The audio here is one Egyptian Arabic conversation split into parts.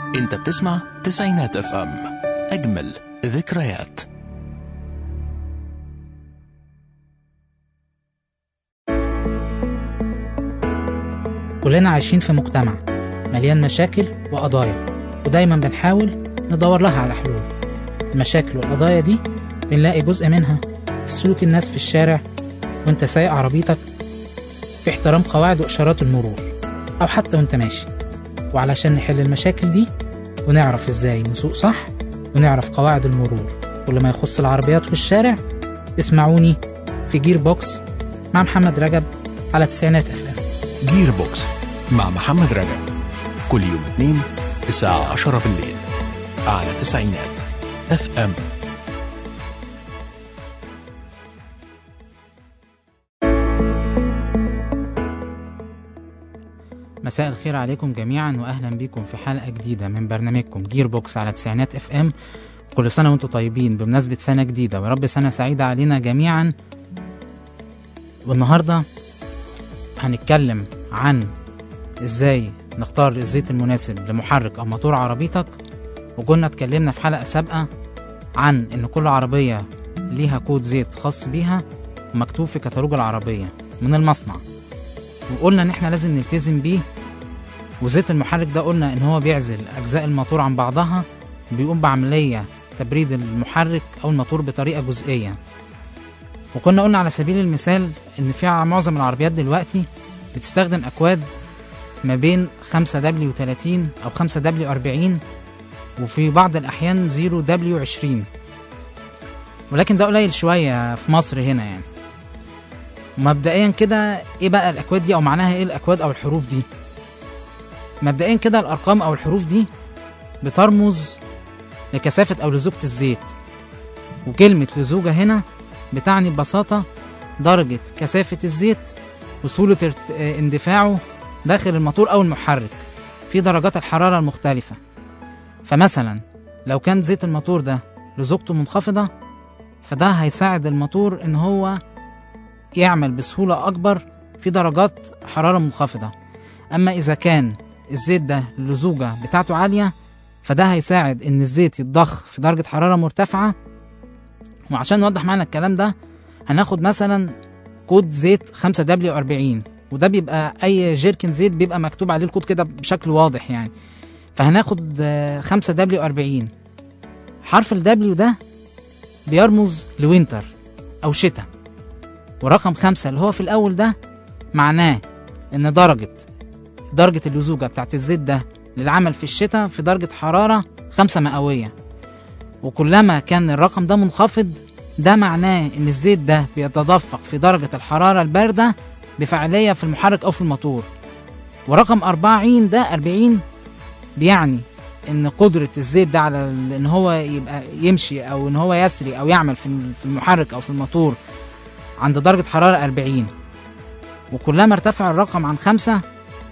انت بتسمع تسعينات اف ام اجمل ذكريات كلنا عايشين في مجتمع مليان مشاكل وقضايا ودايما بنحاول ندور لها على حلول المشاكل والقضايا دي بنلاقي جزء منها في سلوك الناس في الشارع وانت سايق عربيتك في احترام قواعد وإشارات المرور أو حتى وانت ماشي وعلشان نحل المشاكل دي ونعرف ازاي نسوق صح ونعرف قواعد المرور كل ما يخص العربيات والشارع اسمعوني في جير بوكس مع محمد رجب على تسعينات اف ام جير بوكس مع محمد رجب كل يوم اثنين الساعة 10 بالليل على تسعينات اف ام مساء الخير عليكم جميعا واهلا بكم في حلقه جديده من برنامجكم جير بوكس على تسعينات اف ام كل سنه وانتم طيبين بمناسبه سنه جديده ورب سنه سعيده علينا جميعا والنهارده هنتكلم عن ازاي نختار الزيت المناسب لمحرك او موتور عربيتك وكنا اتكلمنا في حلقه سابقه عن ان كل عربيه ليها كود زيت خاص بيها ومكتوب في كتالوج العربيه من المصنع وقلنا ان احنا لازم نلتزم بيه وزيت المحرك ده قلنا ان هو بيعزل اجزاء الموتور عن بعضها بيقوم بعمليه تبريد المحرك او الموتور بطريقه جزئيه وكنا قلنا على سبيل المثال ان في معظم العربيات دلوقتي بتستخدم اكواد ما بين 5W30 او 5W40 وفي بعض الاحيان 0W20 ولكن ده قليل شويه في مصر هنا يعني مبدئيا كده ايه بقى الاكواد دي او معناها ايه الاكواد او الحروف دي مبدئيا كده الارقام او الحروف دي بترمز لكثافة او لزوجة الزيت وكلمة لزوجة هنا بتعني ببساطة درجة كثافة الزيت وسهولة ارت- اه اندفاعه داخل الموتور او المحرك في درجات الحرارة المختلفة فمثلا لو كان زيت الموتور ده لزوجته منخفضة فده هيساعد الموتور ان هو يعمل بسهولة أكبر في درجات حرارة منخفضة أما إذا كان الزيت ده اللزوجة بتاعته عالية فده هيساعد إن الزيت يتضخ في درجة حرارة مرتفعة وعشان نوضح معنى الكلام ده هناخد مثلا كود زيت 5W40 وده بيبقى أي جيركن زيت بيبقى مكتوب عليه الكود كده بشكل واضح يعني فهناخد آه، 5W40 حرف ال W ده بيرمز لوينتر أو شتاء ورقم خمسة اللي هو في الأول ده معناه إن درجة درجة اللزوجة بتاعت الزيت ده للعمل في الشتاء في درجة حرارة خمسة مئوية وكلما كان الرقم ده منخفض ده معناه إن الزيت ده بيتدفق في درجة الحرارة الباردة بفعالية في المحرك أو في الموتور ورقم أربعين ده أربعين بيعني إن قدرة الزيت ده على ال- إن هو يبقى يمشي أو إن هو يسري أو يعمل في في المحرك أو في الموتور عند درجة حرارة 40 وكلما ارتفع الرقم عن خمسة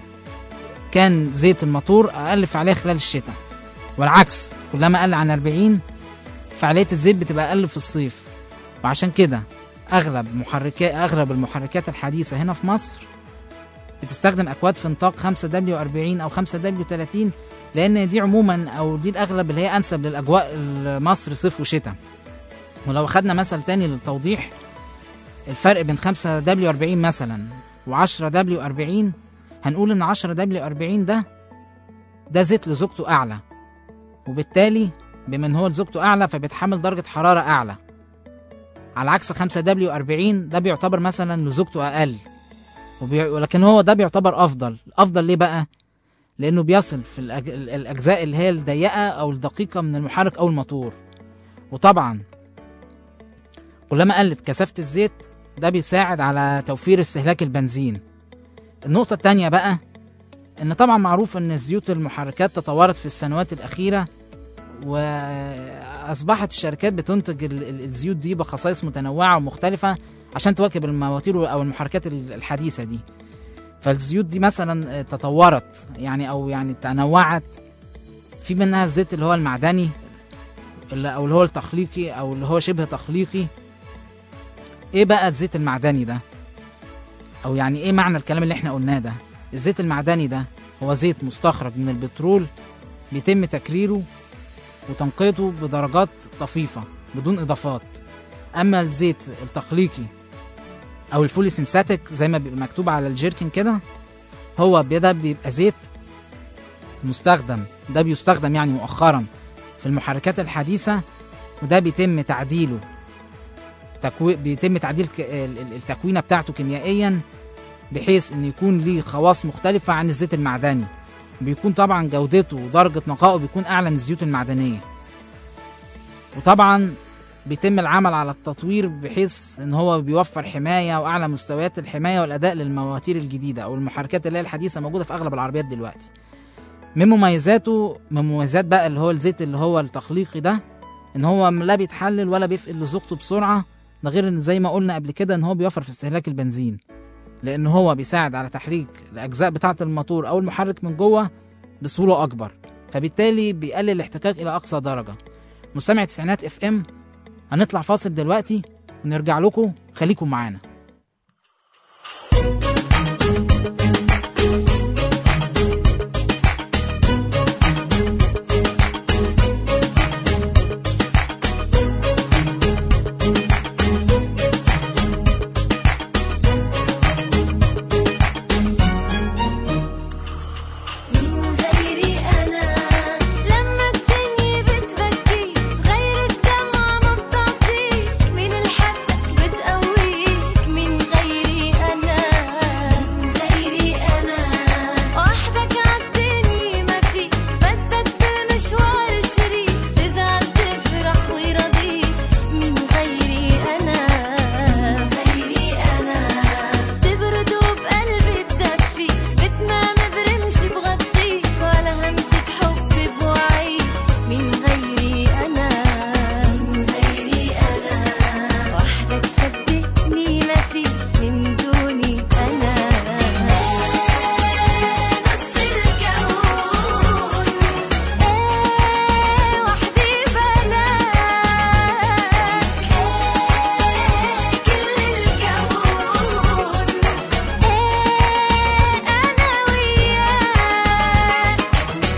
كان زيت الموتور أقل فعالية خلال الشتاء والعكس كلما قل عن 40 فعالية الزيت بتبقى أقل في الصيف وعشان كده أغلب محركات أغلب المحركات الحديثة هنا في مصر بتستخدم أكواد في نطاق 5W40 أو 5W30 لأن دي عموما أو دي الأغلب اللي هي أنسب للأجواء مصر صيف وشتاء ولو أخدنا مثل تاني للتوضيح الفرق بين 5 دبليو 40 مثلا و10 دبليو 40 هنقول ان 10 دبليو 40 ده ده زيت لزوجته اعلى وبالتالي بما ان هو لزوجته اعلى فبيتحمل درجه حراره اعلى على عكس 5 دبليو 40 ده بيعتبر مثلا لزوجته اقل وبي... ولكن هو ده بيعتبر افضل افضل ليه بقى لانه بيصل في الأج... الاجزاء اللي هي الضيقه او الدقيقه من المحرك او الموتور وطبعا كلما قلت كثافه الزيت ده بيساعد على توفير استهلاك البنزين النقطة التانية بقى إن طبعا معروف إن زيوت المحركات تطورت في السنوات الأخيرة وأصبحت الشركات بتنتج ال- ال- الزيوت دي بخصائص متنوعة ومختلفة عشان تواكب المواتير أو المحركات ال- الحديثة دي فالزيوت دي مثلا تطورت يعني أو يعني تنوعت في منها الزيت اللي هو المعدني اللي- أو اللي هو التخليقي أو اللي هو شبه تخليقي ايه بقى الزيت المعدني ده او يعني ايه معنى الكلام اللي احنا قلناه ده الزيت المعدني ده هو زيت مستخرج من البترول بيتم تكريره وتنقيته بدرجات طفيفة بدون إضافات أما الزيت التخليقي أو الفولي سينثيتك زي ما بيبقى مكتوب على الجيركن كده هو ده بيبقى زيت مستخدم ده بيستخدم يعني مؤخرا في المحركات الحديثة وده بيتم تعديله تكوي... بيتم تعديل ك... ال- ال- التكوينة بتاعته كيميائيا بحيث ان يكون ليه خواص مختلفة عن الزيت المعدني بيكون طبعا جودته ودرجة نقائه بيكون أعلى من الزيوت المعدنية وطبعا بيتم العمل على التطوير بحيث ان هو بيوفر حماية واعلى مستويات الحماية والاداء للمواتير الجديدة او المحركات اللي هي الحديثة موجودة في اغلب العربيات دلوقتي من مميزاته من مميزات بقى اللي هو الزيت اللي هو التخليقي ده ان هو لا بيتحلل ولا بيفقد لزوجته بسرعة ده غير ان زي ما قلنا قبل كده ان هو بيوفر في استهلاك البنزين لان هو بيساعد على تحريك الاجزاء بتاعة الموتور او المحرك من جوه بسهولة اكبر فبالتالي بيقلل الاحتكاك الى اقصى درجة مستمع تسعينات اف ام هنطلع فاصل دلوقتي ونرجع لكم خليكم معانا من غيري أنا لما الدنيا بتبكي غير الدمعة ما بتعطيك من الحدك بتقويك من غيري أنا من غيري أنا وحدك عالدنيا ما فيك بدك بالمشوار شريك تزعل تفرح ويرضيك من غيري أنا غيري أنا تبرد وبقلبي بدفيك بتنام برمشي بغطيك ولا همسة حب بوعيك من غيري أنا من غيري أنا وحدك صدقني ما في من دوني أنا نص الكون إيه وحدي بلاك كل الكون إيه أنا وياك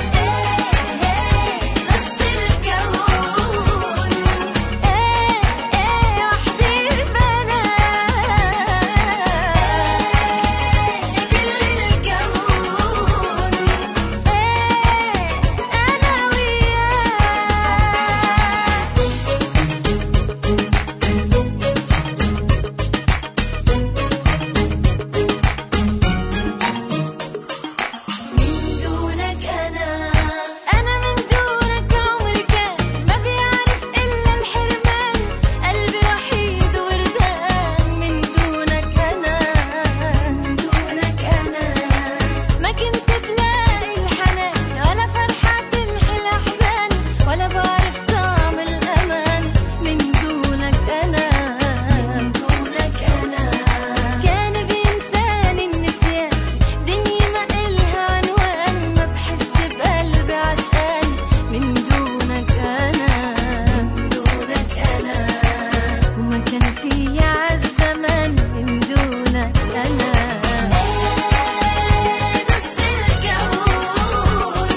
إيه نص الكون إيه إيه وحدي بلاك كل الكون إيه أنا وياك من دونك أنا أنا من دونك عمري كان ما بيعرف إلا الحرمان قلبي وحيد وردان من دونك أنا من دونك أنا ما كنت بلاقي الحنان ولا فرحة تمحي الأحزان ولا بعرف طعم الأمان من دونك أنا من دونك أنا كان بإنساني النسيان دنيا ما إلها عنوان ما بحس بقلبي عشقان من دونك أنا من دونك أنا وما كان في عالزمان من دونك أنا نص الكون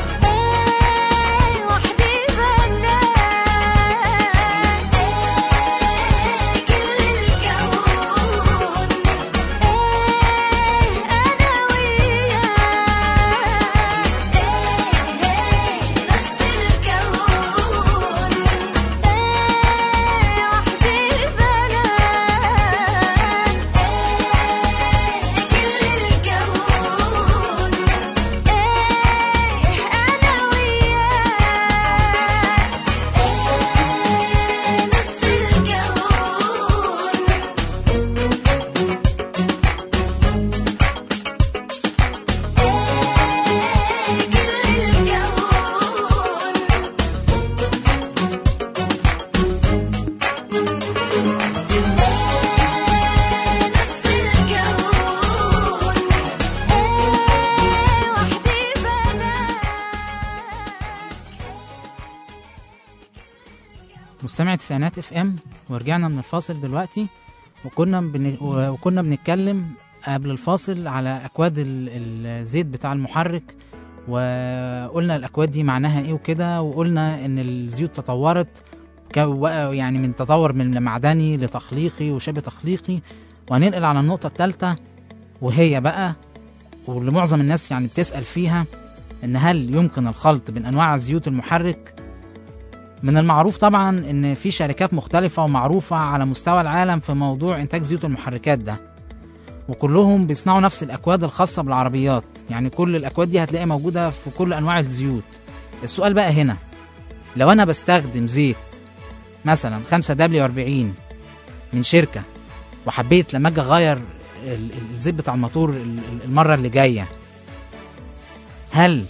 إيه وحدي بلاك إيه كل الكون إيه أنا وياك إيه نص الكون إيه وحدي بلاك إيه كل الكون إيه أنا وياك إيه نص الكون إيه كل الكون نص الكون إيه وحدي بلاك مستمع تسعينات اف ام ورجعنا من الفاصل دلوقتي وكنا بن... وكنا بنتكلم قبل الفاصل على اكواد ال- الزيت بتاع المحرك وقلنا الاكواد دي معناها ايه وكده وقلنا ان الزيوت تطورت ك- بقى يعني من تطور من معدني لتخليقي وشبه تخليقي وهننقل على النقطة الثالثة وهي بقى واللي معظم الناس يعني بتسأل فيها إن هل يمكن الخلط بين أنواع الزيوت المحرك من المعروف طبعا إن في شركات مختلفة ومعروفة على مستوى العالم في موضوع إنتاج زيوت المحركات ده وكلهم بيصنعوا نفس الأكواد الخاصة بالعربيات يعني كل الأكواد دي هتلاقي موجودة في كل أنواع الزيوت السؤال بقى هنا لو أنا بستخدم زيت مثلا 5 دبليو 40 من شركة وحبيت لما اجي اغير ال- ال- الزيت بتاع الموتور ال- ال- المره اللي جايه هل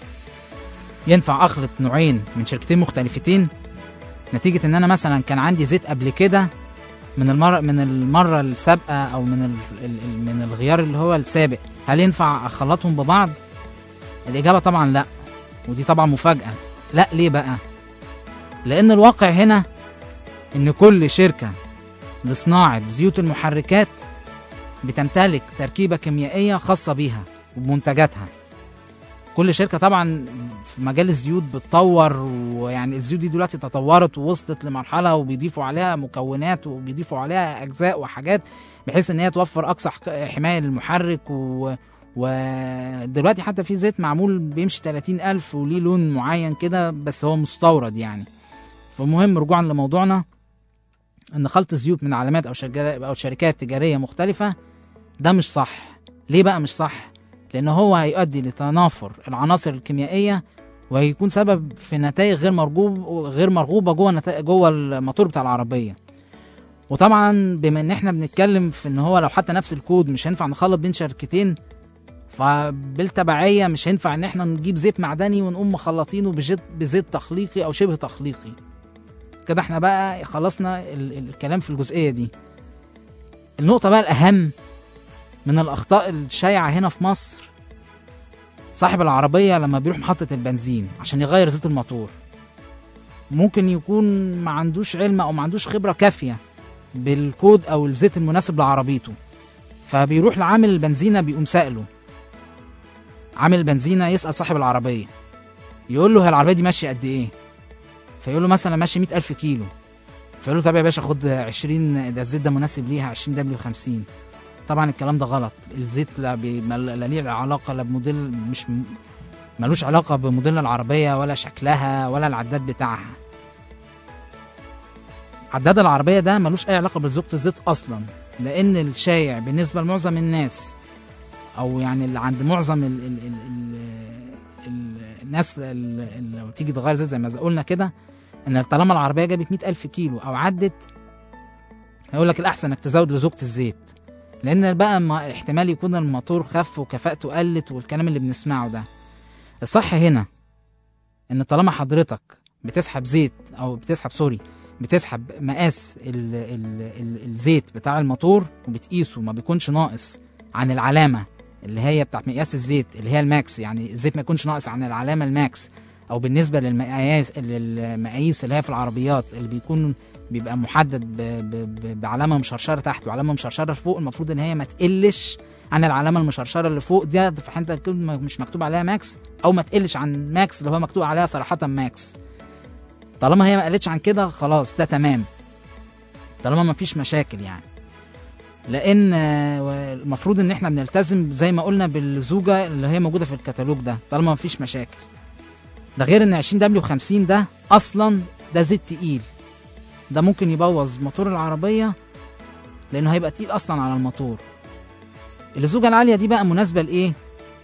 ينفع اخلط نوعين من شركتين مختلفتين نتيجه ان انا مثلا كان عندي زيت قبل كده من المره من المره السابقه او من ال- ال- ال- من الغيار اللي هو السابق هل ينفع اخلطهم ببعض الاجابه طبعا لا ودي طبعا مفاجاه لا ليه بقى لان الواقع هنا ان كل شركه لصناعة زيوت المحركات بتمتلك تركيبة كيميائية خاصة بيها وبمنتجاتها كل شركة طبعا في مجال الزيوت بتطور ويعني الزيوت دي دلوقتي تطورت ووصلت لمرحلة وبيضيفوا عليها مكونات وبيضيفوا عليها أجزاء وحاجات بحيث إن هي توفر أقصى حك- حماية للمحرك و ودلوقتي حتى في زيت معمول بيمشي 30 ألف وليه لون معين كده بس هو مستورد يعني فمهم رجوعا لموضوعنا ان خلط الزيوت من علامات او شجر او شركات تجاريه مختلفه ده مش صح ليه بقى مش صح لان هو هيؤدي لتنافر العناصر الكيميائيه وهيكون سبب في نتائج غير مرغوب غير مرغوبه جوه نتا... جوه الموتور بتاع العربيه وطبعا بما ان احنا بنتكلم في ان هو لو حتى نفس الكود مش هينفع نخلط بين شركتين فبالتبعيه مش هينفع ان احنا نجيب زيت معدني ونقوم مخلطينه بزيت بزيت تخليقي او شبه تخليقي كده احنا بقى خلصنا ال- ال- الكلام في الجزئيه دي النقطه بقى الاهم من الاخطاء الشائعه هنا في مصر صاحب العربيه لما بيروح محطه البنزين عشان يغير زيت الموتور ممكن يكون ما عندوش علم او ما عندوش خبره كافيه بالكود او الزيت المناسب لعربيته فبيروح لعامل البنزينه بيقوم سأله عامل البنزينه يسأل صاحب العربيه يقول له هي العربيه دي ماشيه قد ايه فيقول له مثلا ماشي 100000 كيلو فيقول له طب يا باشا خد 20 ده الزيت ده مناسب ليها 20 دبليو 50 طبعا الكلام ده غلط الزيت لا, بي... ما- لا ليه علاقه لا بموديل مش م- ملوش علاقه بموديل العربيه ولا شكلها ولا العداد بتاعها عداد العربيه ده ملوش اي علاقه بزوجة الزيت اصلا لان الشايع بالنسبه لمعظم الناس او يعني اللي عند معظم ال ال ال ال ال الناس اللي لو تيجي تغير زيت زي ما قلنا كده ان طالما العربيه جابت 100000 كيلو او عدت هيقول لك الاحسن انك تزود لزوجة الزيت لان بقى ما احتمال يكون الموتور خف وكفاءته قلت والكلام اللي بنسمعه ده الصح هنا ان طالما حضرتك بتسحب زيت او بتسحب سوري بتسحب مقاس ال ال ال الزيت بتاع الموتور وبتقيسه ما بيكونش ناقص عن العلامه اللي هي بتاعت مقياس الزيت اللي هي الماكس يعني الزيت ما يكونش ناقص عن العلامه الماكس او بالنسبه للمقاييس للمقاييس اللي هي في العربيات اللي بيكون بيبقى محدد ب ب ب بعلامه مشرشره تحت وعلامه مشرشره فوق المفروض ان هي ما تقلش عن العلامه المشرشره اللي فوق دي في حته تكون مش مكتوب عليها ماكس او ما تقلش عن ماكس اللي هو مكتوب عليها صراحه ماكس طالما هي ما قلتش عن كده خلاص ده تمام طالما ما فيش مشاكل يعني لان آه، المفروض ان احنا بنلتزم زي ما قلنا بالزوجه اللي هي موجوده في الكتالوج ده طالما ما فيش مشاكل ده غير ان 20 دبليو 50 ده اصلا ده زيت تقيل ده ممكن يبوظ موتور العربيه لانه هيبقى تقيل اصلا على الموتور الزوجه العاليه دي بقى مناسبه لايه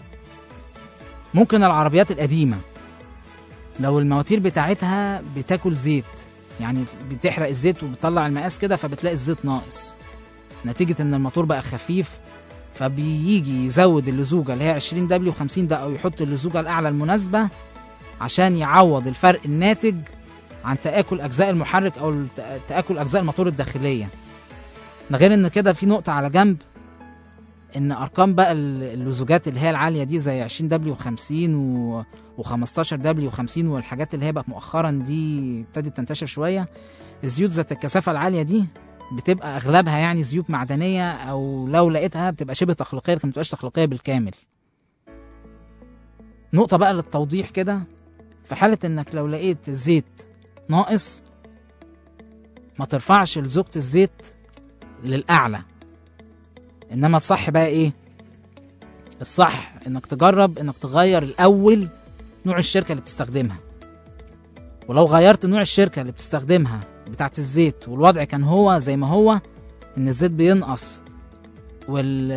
ممكن العربيات القديمه لو المواتير بتاعتها بتاكل زيت يعني بتحرق الزيت وبتطلع المقاس كده فبتلاقي الزيت ناقص نتيجة ان الموتور بقى خفيف فبيجي يزود اللزوجة اللي هي 20 دبليو 50 ده او يحط اللزوجة الاعلى المناسبة عشان يعوض الفرق الناتج عن تآكل اجزاء المحرك او الت- تآكل اجزاء الموتور الداخلية ده غير ان كده في نقطة على جنب ان ارقام بقى ال- اللزوجات اللي هي العالية دي زي 20 دبليو 50 و و15 دبليو 50 والحاجات اللي هي بقت مؤخرا دي ابتدت تنتشر شويه الزيوت ذات الكثافه العاليه دي بتبقى اغلبها يعني زيوت معدنيه او لو لقيتها بتبقى شبه تخليقيه لكن ما بتبقاش تخليقيه بالكامل نقطة بقى للتوضيح كده في حالة انك لو لقيت الزيت ناقص ما ترفعش لزوجة الزيت للأعلى إنما الصح بقى إيه؟ الصح إنك تجرب إنك تغير الأول نوع الشركة اللي بتستخدمها ولو غيرت نوع الشركة اللي بتستخدمها بتاعت الزيت والوضع كان هو زي ما هو إن الزيت بينقص وال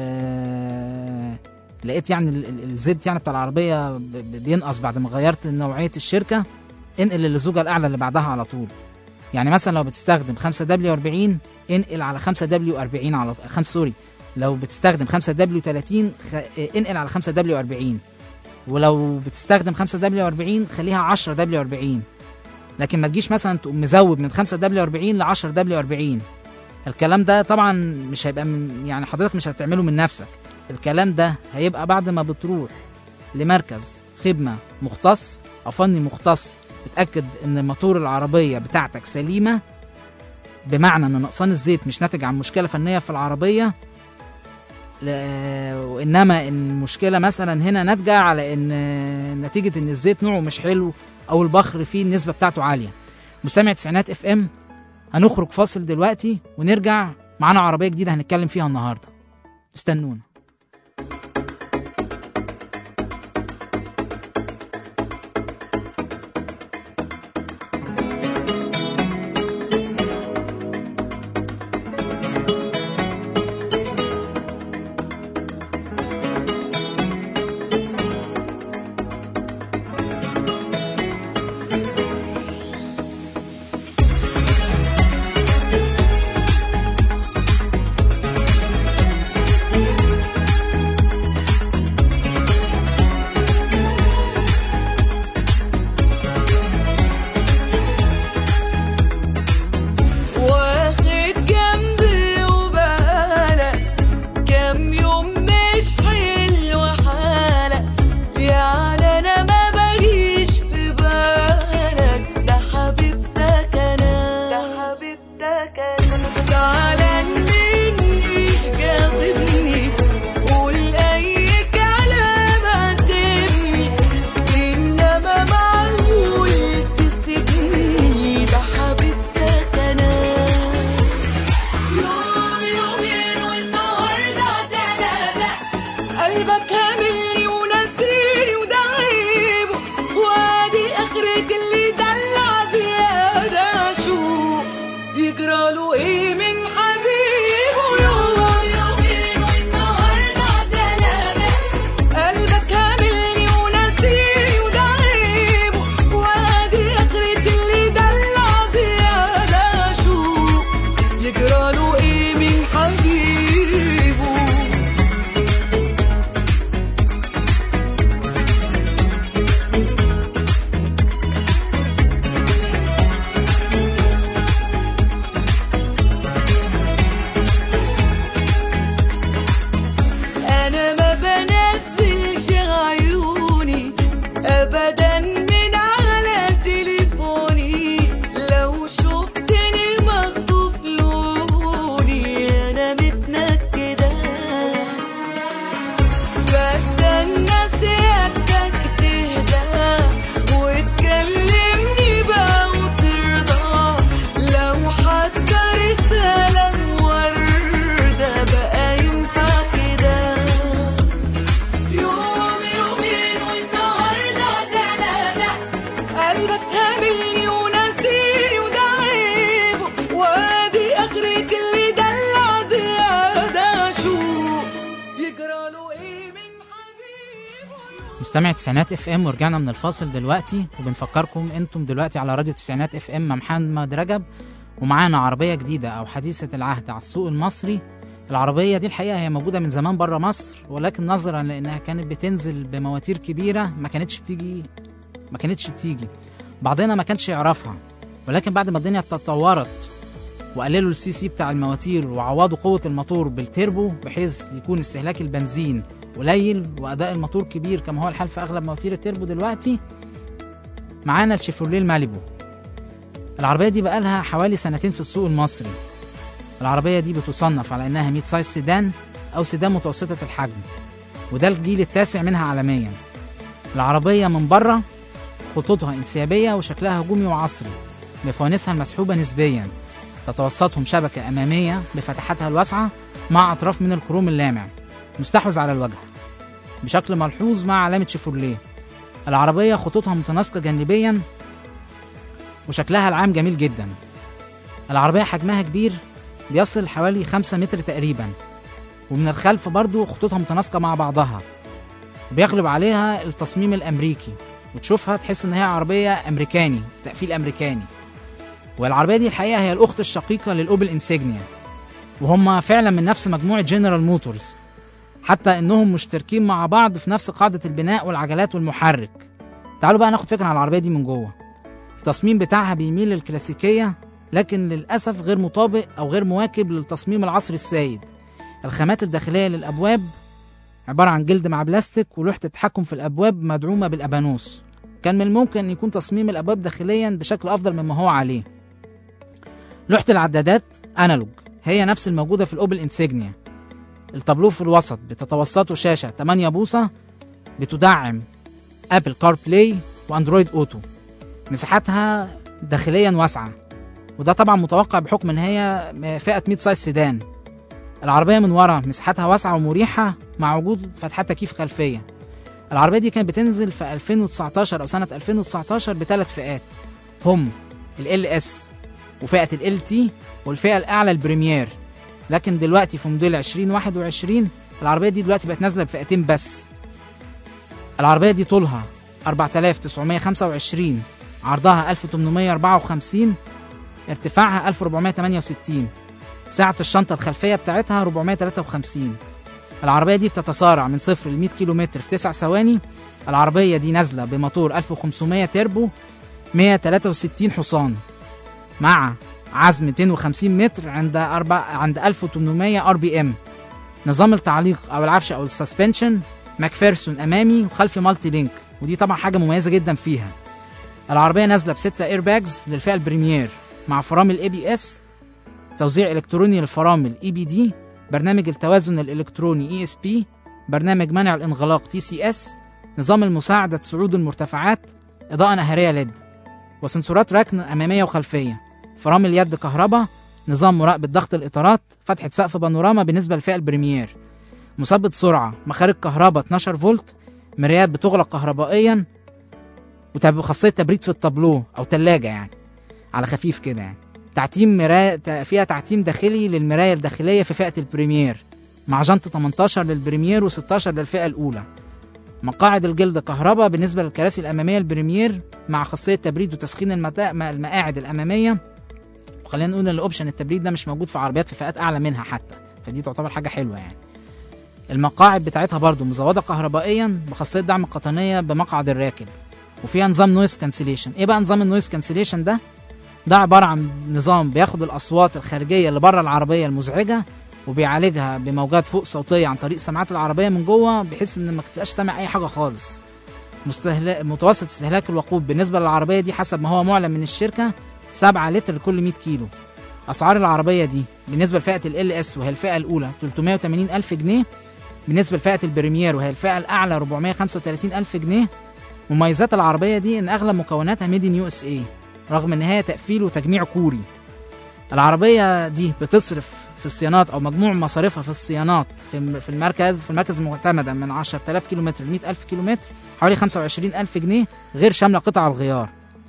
لقيت يعني ال- ال- الزيت يعني بتاع العربية ب- ب- بينقص بعد ما غيرت نوعية الشركة انقل للزوجة الأعلى اللي بعدها على طول يعني مثلا لو بتستخدم 5 دبليو 40 انقل على 5 دبليو 40 على 5 سوري لو بتستخدم 5 دبليو 30 خ... انقل على 5 دبليو 40 ولو بتستخدم 5 دبليو 40 خليها 10 دبليو 40 لكن ما تجيش مثلا تقوم مزود من 5 دبليو 40 ل 10 دبليو 40 الكلام ده طبعا مش هيبقى من يعني حضرتك مش هتعمله من نفسك الكلام ده هيبقى بعد ما بتروح لمركز خدمة مختص أو فني مختص اتأكد إن موتور العربية بتاعتك سليمة بمعنى إن نقصان الزيت مش ناتج عن مشكلة فنية في العربية لا- وإنما إن المشكلة مثلا هنا ناتجة على إن نتيجة إن الزيت نوعه مش حلو أو البخر فيه النسبة بتاعته عالية مستمع تسعينات اف ام هنخرج فاصل دلوقتي ونرجع معانا عربية جديدة هنتكلم فيها النهاردة استنونا واخد جنبي وبقالك كام يوم مش حلو حالك يعني انا ما بجيش في بالك ده حبيبتك انا ده حبيبتك انا زعلان مني جاوبني قول اي كلام عاتبني انما معقول تسيبني ده حبيبتك انا يوم يومين والنهارده تلاته قلبك هاملني وناسيني وده عيبه وادي اخرة اللي دلع زيادة اشوف يجراله ايه من حبيبه يوم يومين والنهارده تلاته قلبك هاملني وناسيني وده عيبه وادي اخرة اللي دلع زيادة اشوف يجراله ايه من حبيبه انا ما بنزلش عيوني ابدا من على تليفوني لو شفتني مخطوف لوني انا متنكده بستنى سيادتك تهدى وتكلمني بقى وترضى لو حتى رسالة وردة بقى ينفع كده يوم يومين والنهاردة تلاتة قلبك هاملني وناسيني وده عيبه وادي اخرة اللي دلع زيادة اشوف يجراله ايه من حبيبه مستمع تسعينات اف ام ورجعنا من الفاصل دلوقتي وبنفكركم انتم دلوقتي على راديو تسعينات اف ام مع محمد رجب ومعانا عربيه جديده او حديثه العهد على السوق المصري العربيه دي الحقيقه هي موجوده من زمان بره مصر ولكن نظرا لانها كانت بتنزل بمواتير كبيره ما كانتش بتيجي ما كانتش بتيجي بعضنا ما كانش يعرفها ولكن بعد ما الدنيا تطورت وقللوا السي سي بتاع المواتير وعوضوا قوة الموتور بالتربو بحيث يكون استهلاك البنزين قليل وأداء الموتور كبير كما هو الحال في أغلب مواتير التربو دلوقتي معانا الشيفروليه الماليبو العربية دي بقالها حوالي سنتين في السوق المصري العربية دي بتصنف على إنها ميد سايز سيدان أو سيدان متوسطة الحجم وده الجيل التاسع منها عالميا العربية من بره خطوطها انسيابية وشكلها هجومي وعصري بفوانيسها المسحوبة نسبيا تتوسطهم شبكة أمامية بفتحاتها الواسعة مع أطراف من الكروم اللامع مستحوذ على الوجه بشكل ملحوظ مع علامة شيفورليه العربية خطوطها متناسقة جانبيا وشكلها العام جميل جدا العربية حجمها كبير بيصل حوالي خمسة متر تقريبا ومن الخلف برضو خطوطها متناسقة مع بعضها بيغلب عليها التصميم الأمريكي وتشوفها تحس إن هي عربية أمريكاني تقفيل أمريكاني والعربية دي الحقيقة هي الأخت الشقيقة للأوبل إنسيجنيا وهم فعلا من نفس مجموعة جنرال موتورز حتى إنهم مشتركين مع بعض في نفس قاعدة البناء والعجلات والمحرك تعالوا بقى ناخد فكرة عن العربية دي من جوه التصميم بتاعها بيميل للكلاسيكية لكن للأسف غير مطابق أو غير مواكب للتصميم العصري السائد الخامات الداخلية للأبواب عبارة عن جلد مع بلاستيك ولوحة التحكم في الأبواب مدعومة بالأبانوس كان من الممكن أن يكون تصميم الأبواب داخليا بشكل أفضل مما هو عليه لوحة العدادات أنالوج هي نفس الموجودة في الأوبل إنسيجنيا التابلو في الوسط بتتوسطه شاشة 8 بوصة بتدعم أبل كار بلاي وأندرويد أوتو مساحتها داخليا واسعة وده طبعا متوقع بحكم ان هي فئة ميد سايز سيدان العربية من ورا مساحتها واسعة ومريحة مع وجود فتحات تكييف خلفية العربية دي كانت بتنزل في 2019 أو سنة 2019 بثلاث فئات هم ال LS وفئة ال LT والفئة الأعلى البريمير لكن دلوقتي في موديل 2021 العربية دي دلوقتي بقت نازلة بفئتين بس العربية دي طولها 4925 عرضها 1854 ارتفاعها 1468 سعة الشنطة الخلفية بتاعتها 453 العربية دي بتتسارع من صفر ل 100 كيلومتر في 9 ثواني العربية دي نازلة بموتور 1500 تربو 163 حصان مع عزم 250 متر عند أربع عند 1800 ار بي ام نظام التعليق او العفش او السسبنشن ماكفيرسون امامي وخلفي مالتي لينك ودي طبعا حاجه مميزه جدا فيها العربيه نازله بستة اير باجز للفئه البريمير مع فرامل اي بي اس توزيع الكتروني للفرامل اي بي دي برنامج التوازن الالكتروني اي اس بي برنامج منع الانغلاق تي سي اس نظام المساعده صعود المرتفعات اضاءه نهاريه ليد وسنسورات ركن اماميه وخلفيه فرامل يد كهرباء نظام مراقبه ضغط الاطارات فتحه سقف بانوراما بالنسبه للفئه البريمير مثبت سرعه مخارج كهرباء 12 فولت مرايات بتغلق كهربائيا وخاصيه تبريد في التابلو او ثلاجه يعني على خفيف كده يعني تعتيم مراية فيها تعتيم داخلي للمراية الداخلية في فئة البريمير مع جنط 18 للبريمير و16 للفئة الأولى مقاعد الجلد كهرباء بالنسبة للكراسي الأمامية البريمير مع خاصية تبريد وتسخين المتا... المقاعد الأمامية وخلينا نقول إن الأوبشن التبريد ده مش موجود في عربيات في فئات أعلى منها حتى فدي تعتبر حاجة حلوة يعني المقاعد بتاعتها برضو مزودة كهربائيا بخاصية دعم القطنية بمقعد الراكب وفيها نظام نويز كانسليشن ايه بقى نظام النويز كانسليشن ده ده عبارة عن نظام بياخد الأصوات الخارجية اللي بره العربية المزعجة وبيعالجها بموجات فوق صوتية عن طريق سماعات العربية من جوه بحيث إن ما تبقاش سامع أي حاجة خالص مستهل... متوسط استهلاك الوقود بالنسبة للعربية دي حسب ما هو معلن من الشركة 7 لتر لكل 100 كيلو أسعار العربية دي بالنسبة لفئة ال اس وهي الفئة الأولى 380 ألف جنيه بالنسبة لفئة البريمير وهي الفئة الأعلى 435 ألف جنيه مميزات العربية دي إن أغلب مكوناتها ميد ان يو اس اي رغم ان هي تقفيل وتجميع كوري العربية دي بتصرف في الصيانات او مجموع مصاريفها في الصيانات في في المركز في المركز المعتمدة من 10000 كيلومتر ل 100000 كيلومتر حوالي 25000 جنيه غير شاملة قطع الغيار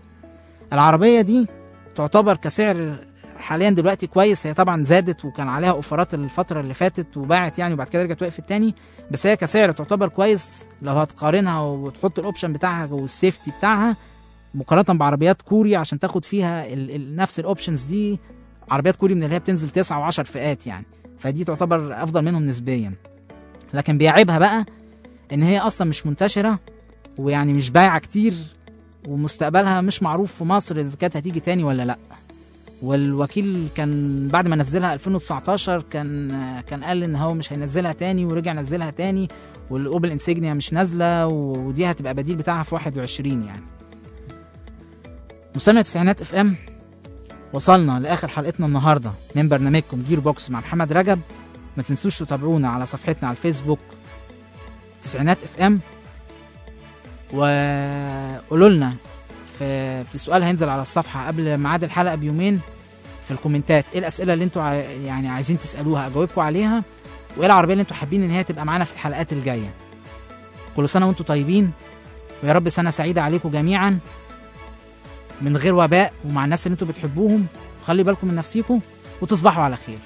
العربية دي تعتبر كسعر حاليا دلوقتي كويس هي طبعا زادت وكان عليها اوفرات الفترة اللي فاتت وباعت يعني وبعد كده رجعت وقفت تاني بس هي كسعر تعتبر كويس لو هتقارنها وتحط الاوبشن بتاعها والسيفتي بتاعها مقارنه بعربيات كوري عشان تاخد فيها ال ال نفس الاوبشنز دي عربيات كوري من اللي هي بتنزل 9 و10 فئات يعني فدي تعتبر افضل منهم نسبيا لكن بيعيبها بقى ان هي اصلا مش منتشره ويعني مش بايعه كتير ومستقبلها مش معروف في مصر اذا كانت هتيجي تاني ولا لا والوكيل كان بعد ما نزلها 2019 كان كان قال ان هو مش هينزلها تاني ورجع نزلها تاني والاوبل انسيجنيا مش نازله ودي هتبقى بديل بتاعها في 21 يعني مستمع تسعينات اف ام وصلنا لاخر حلقتنا النهارده من برنامجكم جير بوكس مع محمد رجب ما تنسوش تتابعونا على صفحتنا على الفيسبوك تسعينات اف ام وقولوا لنا في في سؤال هينزل على الصفحه قبل ميعاد الحلقه بيومين في الكومنتات ايه الاسئله اللي انتوا عاي- يعني عايزين تسالوها اجاوبكم عليها وايه العربيه اللي انتوا حابين ان هي تبقى معانا في الحلقات الجايه كل سنه وانتم طيبين ويا رب سنه سعيده عليكم جميعا من غير وباء ومع الناس اللي انتوا بتحبوهم خلي بالكم من نفسيكم وتصبحوا على خير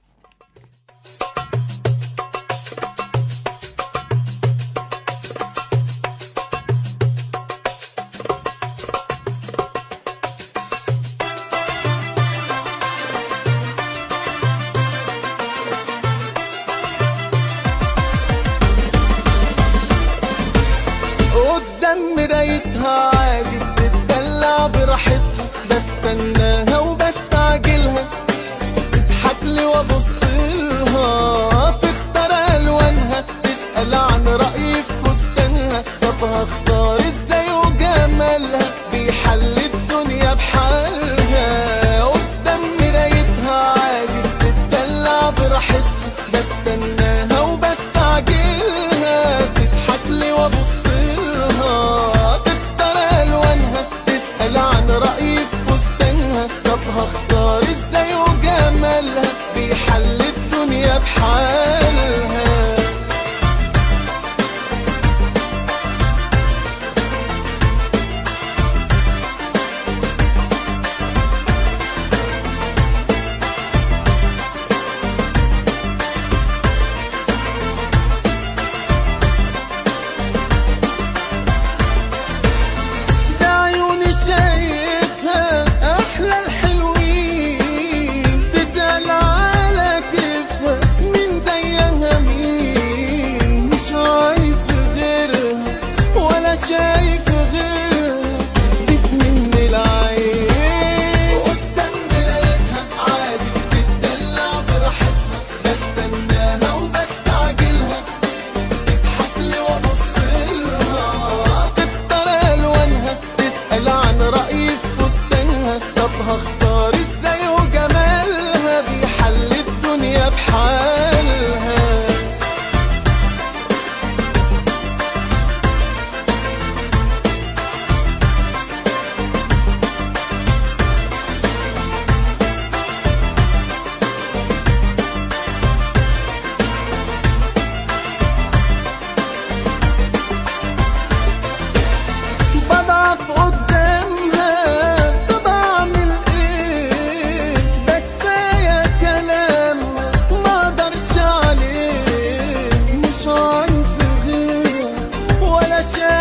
قدام مرايتها عادي بتدلع براحتها بستناها وبستعجلها تضحك لي وابص لها تختار الوانها تسال عن رايي في فستانها طب هختار ازاي وجمالها بيحل الدنيا بحالها قدام مرايتها عادي بتدلع براحتها بستناها وبستعجلها تضحك لي وابص لها تختار الوانها تسال عن رايي في فستانها طب هختار ازاي وجمالها بيحل الدنيا بحالها ده عيوني شايفها احلى الحلوين تتقال على كيفها مين زيها مين مش عايز غيرها ولا شايف غيرها دي في من العين قدام مرايتها عادي بتدلع براحتها بستناها وبستعجلها تضحك لي وابص لها تختار الوانها تسال عن رايي في فستانها طب هختار ازاي وجمالها بيحل الدنيا بحالها بضعف قدامها طب اعمل ايه ده كفايه كلام ما اقدرش عليه مش عايز غيرها ولا شايف